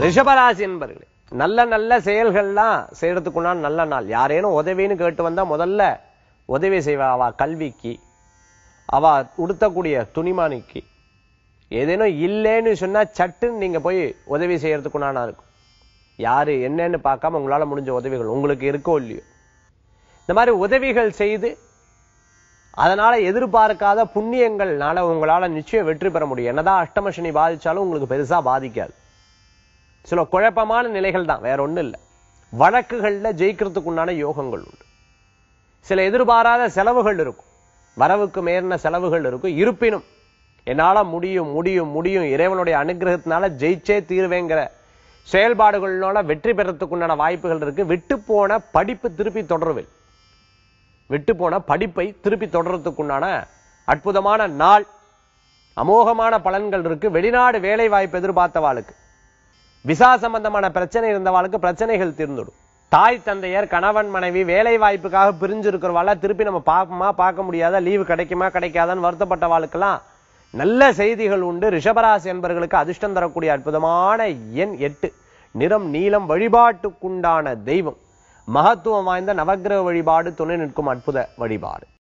ரிஷபராசி என்பர்களே நல்ல நல்ல செயல்கள்லாம் செய்யறதுக்குண்டான நல்ல நாள் யாரேனும் உதவின்னு கேட்டு வந்தா முதல்ல உதவி செய்வா அவ கல்விக்கு அவ உடுத்தக்கூடிய துணிமணிக்கு ஏதேனும் இல்லைன்னு சொன்னா சட்டுன்னு நீங்க போய் உதவி செய்யறதுக்குண்டான இருக்கும் யாரு என்னன்னு பார்க்காம உங்களால முடிஞ்ச உதவிகள் உங்களுக்கு இருக்கோ இல்லையோ இந்த மாதிரி உதவிகள் செய்து அதனால எதிர்பார்க்காத புண்ணியங்கள்னால உங்களால நிச்சயம் வெற்றி பெற முடியும் என்னதான் அஷ்டம சனி பாதிச்சாலும் உங்களுக்கு பெருசா பாதிக்காது சில குழப்பமான நிலைகள் தான் வேற ஒண்ணும் இல்லை வழக்குகள்ல ஜெயிக்கிறதுக்கு உண்டான யோகங்கள் உண்டு சில எதிர்பாராத செலவுகள் இருக்கும் வரவுக்கு மேறின செலவுகள் இருக்கும் இருப்பினும் என்னால முடியும் முடியும் முடியும் இறைவனுடைய அனுகிரகத்தினால ஜெயிச்சே தீர்வேங்கிற செயல்பாடுகளோட வெற்றி பெறத்துக்கு உண்டான வாய்ப்புகள் இருக்கு விட்டு போன படிப்பு திருப்பி தொடருவேன் விட்டு போன படிப்பை திருப்பி தொடர்றதுக்குண்டான அற்புதமான நாள் அமோகமான பலன்கள் இருக்கு வெளிநாடு வேலை வாய்ப்பு எதிர்பார்த்தவாளுக்கு விசா சம்பந்தமான பிரச்சனை இருந்தவாளுக்கு பிரச்சனைகள் தீர்ந்துடும் தாய் தந்தையர் கணவன் மனைவி வேலை வாய்ப்புக்காக பிரிஞ்சு இருக்கிறவாள திருப்பி நம்ம பார்ப்போமா பார்க்க முடியாத லீவு கிடைக்குமா கிடைக்காதான்னு வருத்தப்பட்டவாளுக்கெல்லாம் நல்ல செய்திகள் உண்டு ரிஷபராசி என்பவர்களுக்கு அதிர்ஷ்டம் தரக்கூடிய அற்புதமான எண் எட்டு நிறம் நீலம் வழிபாட்டுக்குண்டான தெய்வம் மகத்துவம் வாய்ந்த நவக்கிரக வழிபாடு துணை நிற்கும் அற்புத வழிபாடு